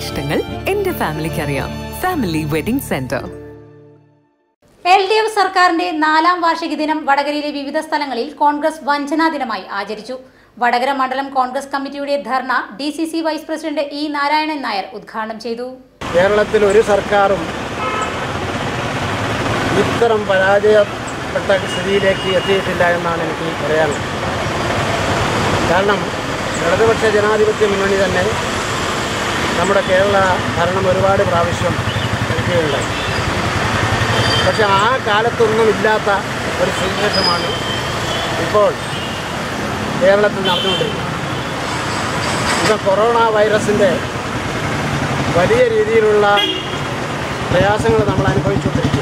ഇഷ്ടങ്ങൾ എന്റെ ഫാമിലിക്ക് അറിയാം family wedding centre L D F സർക്കാരിന്റെ നാലാം വാർഷിക ദിനം വടകരയിലെ വിവിധ സ്ഥലങ്ങളിൽ കോൺഗ്രസ് വഞ്ചനാ ദിനമായി ആചരിച്ചു വടകര മണ്ഡലം കോൺഗ്രസ് കമ്മിറ്റിയുടെ dharna D C C vice president E Narayanan Nair ഉദ്ഘാടനം ചെയ്തു കേരളത്തിൽ ഒരു സർക്കാരും ഇത്തരം പരാജയപ്പെട്ട സ്ഥിതിയിലേക്ക് എത്തിയിട്ടില്ല എന്നാണ് എനിക്ക് പറയാനുള്ളത് കാരണം ഇടതുപക്ഷ ജനാധിപത്യ മുന്നണി തന്നെ നമ്മുടെ കേരള ഭരണം ഒരുപാട് പ്രാവശ്യം നൽകുകയുണ്ടായി പക്ഷെ ആ കാലത്തൊന്നും ഇല്ലാത്ത ഒരു സുവിശേഷമാണ് ഇപ്പോൾ കേരളത്തിൽ നടന്നുകൊണ്ടിരിക്കുന്നത് ഇപ്പം കൊറോണ വൈറസിൻ്റെ വലിയ രീതിയിലുള്ള പ്രയാസങ്ങൾ നമ്മൾ അനുഭവിച്ചുകൊണ്ടിരിക്കുക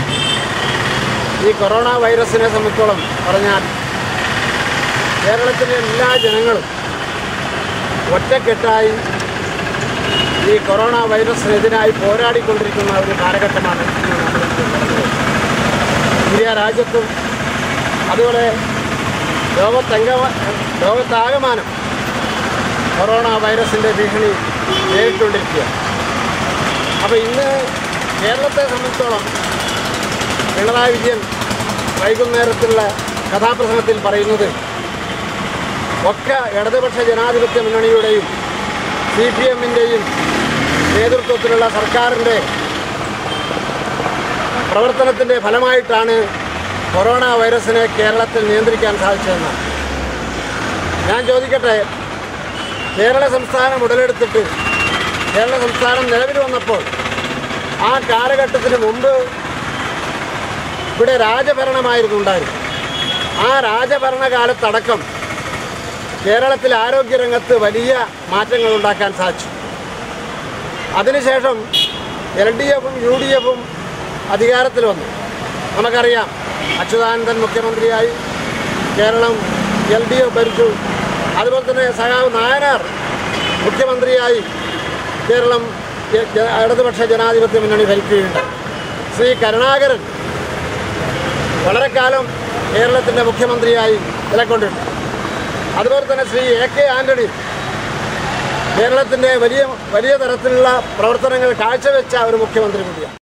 ഈ കൊറോണ വൈറസിനെ സംബന്ധിച്ചോളം പറഞ്ഞാൽ കേരളത്തിലെ എല്ലാ ജനങ്ങളും ഒറ്റക്കെട്ടായി ഈ കൊറോണ വൈറസിനെതിരായി പോരാടിക്കൊണ്ടിരിക്കുന്ന ഒരു കാലഘട്ടമാണ് ഇന്ന് നമ്മളിപ്പോൾ കടന്നു പോകുന്നത്. ഇന്ത്യ രാജ്യത്തും അതുപോലെ ലോകത്തെങ്ക ലോകത്താകമാനം കൊറോണ വൈറസിൻ്റെ ഭീഷണി നേരിട്ടുകൊണ്ടിരിക്കുക അപ്പോൾ ഇന്ന് കേരളത്തെ സംബന്ധിച്ചോളം പിണറായി വിജയൻ വൈകുന്നേരത്തുള്ള കഥാപ്രസംഗത്തിൽ പറയുന്നത് ഒക്കെ ഇടതുപക്ഷ ജനാധിപത്യ മുന്നണിയുടെയും സി പി എമ്മിൻ്റെയും നേതൃത്വത്തിലുള്ള സർക്കാരിൻ്റെ പ്രവർത്തനത്തിൻ്റെ ഫലമായിട്ടാണ് കൊറോണ വൈറസിനെ കേരളത്തിൽ നിയന്ത്രിക്കാൻ സാധിച്ചതെന്നാണ് ഞാൻ ചോദിക്കട്ടെ കേരള സംസ്ഥാനം ഉടലെടുത്തിട്ട് കേരള സംസ്ഥാനം നിലവിൽ വന്നപ്പോൾ ആ കാലഘട്ടത്തിന് മുമ്പ് ഇവിടെ രാജഭരണമായിരുന്നു ഉണ്ടായിരുന്നത് ആ രാജഭരണകാലത്തടക്കം കേരളത്തിൽ ആരോഗ്യരംഗത്ത് വലിയ മാറ്റങ്ങൾ ഉണ്ടാക്കാൻ സാധിച്ചു അതിനുശേഷം എൽ ഡി എഫും യു ഡി എഫും അധികാരത്തിൽ വന്നു നമുക്കറിയാം അച്യുതാനന്ദൻ മുഖ്യമന്ത്രിയായി കേരളം എൽ ഡി എഫ് ഭരിച്ചു അതുപോലെ തന്നെ സഖാവ് നായനാർ മുഖ്യമന്ത്രിയായി കേരളം ജ- ജ- ഇടതുപക്ഷ ജനാധിപത്യ മുന്നണി ഭരിക്കുകയുണ്ടായി ശ്രീ കരുണാകരൻ വളരെ കാലം കേരളത്തിൻ്റെ മുഖ്യമന്ത്രിയായി നിലകൊണ്ടിട്ടുണ്ട് അതുപോലെ തന്നെ ശ്രീ എ കെ ആൻ്റണി കേരളത്തിൻ്റെ വലിയ വലിയ തരത്തിലുള്ള പ്രവർത്തനങ്ങൾ കാഴ്ചവെച്ച ഒരു മുഖ്യമന്ത്രി കൂടിയാണ്